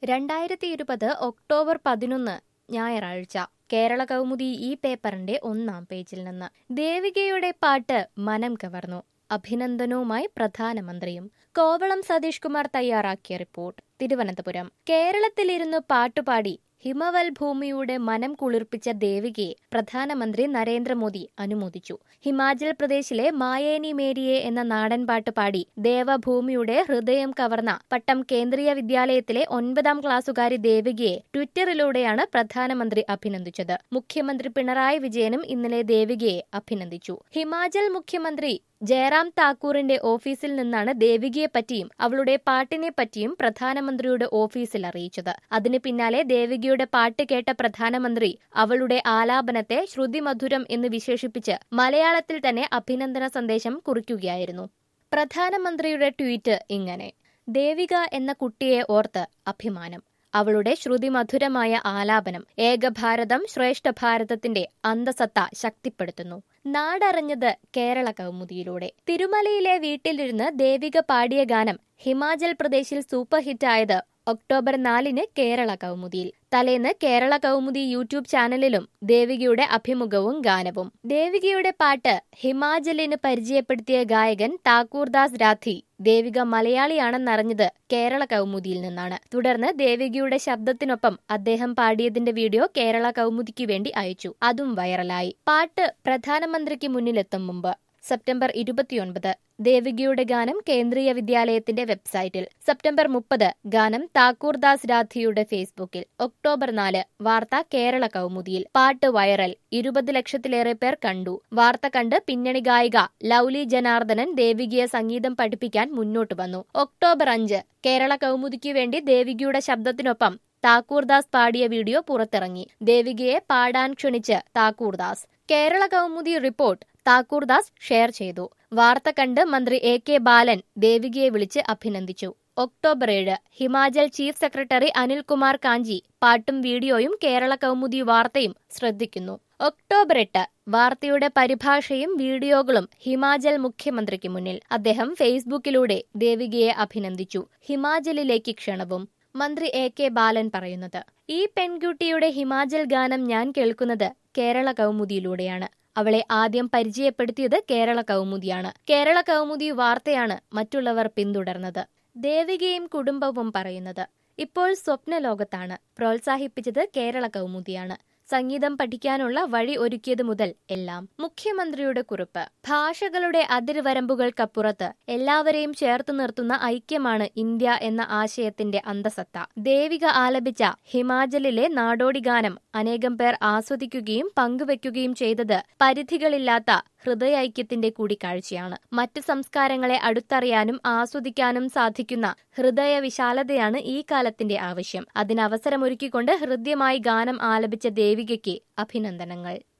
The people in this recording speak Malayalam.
രണ്ടായിരത്തി ഇരുപത് ഒക്ടോബർ പതിനൊന്ന് ഞായറാഴ്ച കേരള കൗമുദി ഈ പേപ്പറിന്റെ ഒന്നാം പേജിൽ നിന്ന് ദേവികയുടെ പാട്ട് മനം കവർന്നു അഭിനന്ദനവുമായി പ്രധാനമന്ത്രിയും കോവളം സതീഷ് കുമാർ തയ്യാറാക്കിയ റിപ്പോർട്ട് തിരുവനന്തപുരം കേരളത്തിലിരുന്ന് പാട്ടുപാടി ഹിമവൽ ഭൂമിയുടെ മനം കുളിർപ്പിച്ച ദേവികയെ പ്രധാനമന്ത്രി നരേന്ദ്രമോദി അനുമോദിച്ചു ഹിമാചൽ പ്രദേശിലെ മായേനി മേരിയെ എന്ന നാടൻ പാട്ട് പാടി ദേവഭൂമിയുടെ ഹൃദയം കവർന്ന പട്ടം കേന്ദ്രീയ വിദ്യാലയത്തിലെ ഒൻപതാം ക്ലാസ്സുകാരി ദേവികയെ ട്വിറ്ററിലൂടെയാണ് പ്രധാനമന്ത്രി അഭിനന്ദിച്ചത് മുഖ്യമന്ത്രി പിണറായി വിജയനും ഇന്നലെ ദേവികയെ അഭിനന്ദിച്ചു ഹിമാചൽ മുഖ്യമന്ത്രി ജയറാം താക്കൂറിന്റെ ഓഫീസിൽ നിന്നാണ് ദേവികയെ പറ്റിയും അവളുടെ പാട്ടിനെ പറ്റിയും പ്രധാനമന്ത്രിയുടെ ഓഫീസിൽ അറിയിച്ചത് അതിന് പിന്നാലെ ദേവികയുടെ പാട്ട് കേട്ട പ്രധാനമന്ത്രി അവളുടെ ആലാപനത്തെ ശ്രുതിമധുരം എന്ന് വിശേഷിപ്പിച്ച് മലയാളത്തിൽ തന്നെ അഭിനന്ദന സന്ദേശം കുറിക്കുകയായിരുന്നു പ്രധാനമന്ത്രിയുടെ ട്വീറ്റ് ഇങ്ങനെ ദേവിക എന്ന കുട്ടിയെ ഓർത്ത് അഭിമാനം അവളുടെ ശ്രുതിമധുരമായ ആലാപനം ഏകഭാരതം ശ്രേഷ്ഠ ഭാരതത്തിന്റെ അന്തസത്ത ശക്തിപ്പെടുത്തുന്നു നാടറിഞ്ഞത് കേരള കൗമുദിയിലൂടെ തിരുമലയിലെ വീട്ടിലിരുന്ന് ദേവിക പാടിയ ഗാനം ഹിമാചൽ പ്രദേശിൽ സൂപ്പർ ഹിറ്റായത് ഒക്ടോബർ നാലിന് കേരള കൗമുദിയിൽ തലേന്ന് കേരള കൗമുദി യൂട്യൂബ് ചാനലിലും ദേവികയുടെ അഭിമുഖവും ഗാനവും ദേവികയുടെ പാട്ട് ഹിമാചലിന് പരിചയപ്പെടുത്തിയ ഗായകൻ താക്കൂർദാസ് രാധി ദേവിക മലയാളിയാണെന്നറിഞ്ഞത് കേരള കൗമുദിയിൽ നിന്നാണ് തുടർന്ന് ദേവികയുടെ ശബ്ദത്തിനൊപ്പം അദ്ദേഹം പാടിയതിന്റെ വീഡിയോ കേരള കൗമുദിക്ക് വേണ്ടി അയച്ചു അതും വൈറലായി പാട്ട് പ്രധാനമന്ത്രിക്ക് മുന്നിലെത്തും മുമ്പ് സെപ്റ്റംബർ ഇരുപത്തിയൊൻപത് ദേവികയുടെ ഗാനം കേന്ദ്രീയ വിദ്യാലയത്തിന്റെ വെബ്സൈറ്റിൽ സെപ്റ്റംബർ മുപ്പത് ഗാനം താക്കൂർദാസ് രാധിയുടെ ഫേസ്ബുക്കിൽ ഒക്ടോബർ നാല് വാർത്ത കേരള കൗമുദിയിൽ പാട്ട് വൈറൽ ഇരുപത് ലക്ഷത്തിലേറെ പേർ കണ്ടു വാർത്ത കണ്ട് പിന്നണി ഗായിക ലൗലി ജനാർദ്ദനൻ ദേവികയെ സംഗീതം പഠിപ്പിക്കാൻ മുന്നോട്ട് വന്നു ഒക്ടോബർ അഞ്ച് കേരള കൗമുദിക്ക് വേണ്ടി ദേവികയുടെ ശബ്ദത്തിനൊപ്പം താക്കൂർദാസ് പാടിയ വീഡിയോ പുറത്തിറങ്ങി ദേവികയെ പാടാൻ ക്ഷണിച്ച് താക്കൂർദാസ് കേരള കൗമുദി റിപ്പോർട്ട് താക്കൂർദാസ് ഷെയർ ചെയ്തു വാർത്ത കണ്ട് മന്ത്രി എ കെ ബാലൻ ദേവികയെ വിളിച്ച് അഭിനന്ദിച്ചു ഒക്ടോബർ ഏഴ് ഹിമാചൽ ചീഫ് സെക്രട്ടറി അനിൽകുമാർ കാഞ്ചി പാട്ടും വീഡിയോയും കേരള കൗമുദി വാർത്തയും ശ്രദ്ധിക്കുന്നു ഒക്ടോബർ എട്ട് വാർത്തയുടെ പരിഭാഷയും വീഡിയോകളും ഹിമാചൽ മുഖ്യമന്ത്രിക്ക് മുന്നിൽ അദ്ദേഹം ഫേസ്ബുക്കിലൂടെ ദേവികയെ അഭിനന്ദിച്ചു ഹിമാചലിലേക്ക് ക്ഷണവും മന്ത്രി എ കെ ബാലൻ പറയുന്നത് ഈ പെൺകുട്ടിയുടെ ഹിമാചൽ ഗാനം ഞാൻ കേൾക്കുന്നത് കേരള കൗമുദിയിലൂടെയാണ് അവളെ ആദ്യം പരിചയപ്പെടുത്തിയത് കേരള കൗമുദിയാണ് കേരള കൗമുദി വാർത്തയാണ് മറ്റുള്ളവർ പിന്തുടർന്നത് ദേവികയും കുടുംബവും പറയുന്നത് ഇപ്പോൾ സ്വപ്ന ലോകത്താണ് പ്രോത്സാഹിപ്പിച്ചത് കേരള കൗമുദിയാണ് സംഗീതം പഠിക്കാനുള്ള വഴി ഒരുക്കിയത് മുതൽ എല്ലാം മുഖ്യമന്ത്രിയുടെ കുറിപ്പ് ഭാഷകളുടെ അതിർവരമ്പുകൾക്കപ്പുറത്ത് എല്ലാവരെയും ചേർത്ത് നിർത്തുന്ന ഐക്യമാണ് ഇന്ത്യ എന്ന ആശയത്തിന്റെ അന്തസത്ത ദേവിക ആലപിച്ച ഹിമാചലിലെ നാടോടി ഗാനം അനേകം പേർ ആസ്വദിക്കുകയും പങ്കുവെക്കുകയും ചെയ്തത് പരിധികളില്ലാത്ത ഹൃദയൈക്യത്തിന്റെ കൂടിക്കാഴ്ചയാണ് മറ്റ് സംസ്കാരങ്ങളെ അടുത്തറിയാനും ആസ്വദിക്കാനും സാധിക്കുന്ന ഹൃദയ വിശാലതയാണ് ഈ കാലത്തിന്റെ ആവശ്യം അതിനവസരമൊരുക്കിക്കൊണ്ട് ഹൃദ്യമായി ഗാനം ആലപിച്ച ദേവികയ്ക്ക് അഭിനന്ദനങ്ങൾ